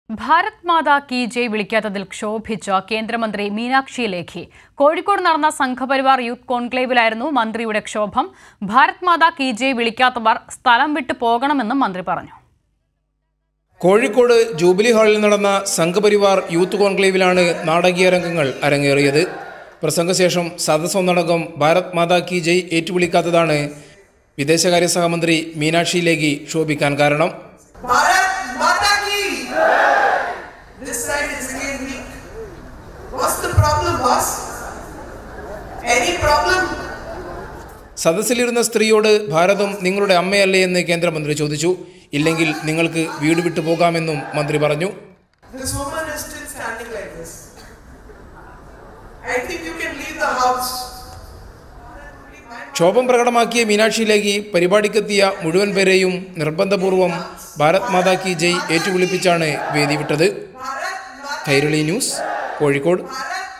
ഭാരത് മാതാ കി ജയ് വിളിക്കാത്തതിൽ ക്ഷോഭിച്ച കേന്ദ്രമന്ത്രി മീനാക്ഷി ലേഖി കോഴിക്കോട് നടന്ന സംഘപരിവാർ യൂത്ത് കോൺക്ലേവിലായിരുന്നു മന്ത്രിയുടെ ക്ഷോഭം ഭാരത് മാതാ കി ജയ് വിളിക്കാത്തവർ സ്ഥലം വിട്ടു പോകണമെന്നും മന്ത്രി പറഞ്ഞു കോഴിക്കോട് ജൂബിലി ഹാളിൽ നടന്ന സംഘപരിവാർ യൂത്ത് കോൺക്ലേവിലാണ് നാടകീയ രംഗങ്ങൾ അരങ്ങേറിയത് പ്രസംഗശേഷം സദസ്സൊന്നടങ്കം ഭാരത് മാതാ കി ജയ് ഏറ്റുവിളിക്കാത്തതാണ് വിദേശകാര്യ സഹമന്ത്രി മീനാക്ഷി ലേഖി ശോഭിക്കാൻ കാരണം भारत माता की this side is again weak what's the problem boss any problem സദസ്സിലിരുന്ന സ്ത്രീയോട് ഭാരതം നിങ്ങളുടെ അമ്മയല്ലേ എന്ന് കേന്ദ്രമന്ത്രി ചോദിച്ചു ഇല്ലെങ്കിൽ നിങ്ങൾക്ക് വീട് വിട്ടു പോകാമെന്നും മന്ത്രി പറഞ്ഞു this woman is still standing like this i think you can leave the house ക്ഷോഭം പ്രകടമാക്കിയ Meenakshi Lekhi പരിപാടിക്കെത്തിയ മുഴുവൻ പേരെയും നിർബന്ധപൂർവം ഭാരത് മാതാ കി ജയ് ഏറ്റുവിളിപ്പിച്ചാണ് വേദി വിട്ടത് भारत माता കൈരളി ന്യൂസ് കോഴിക്കോട് भारत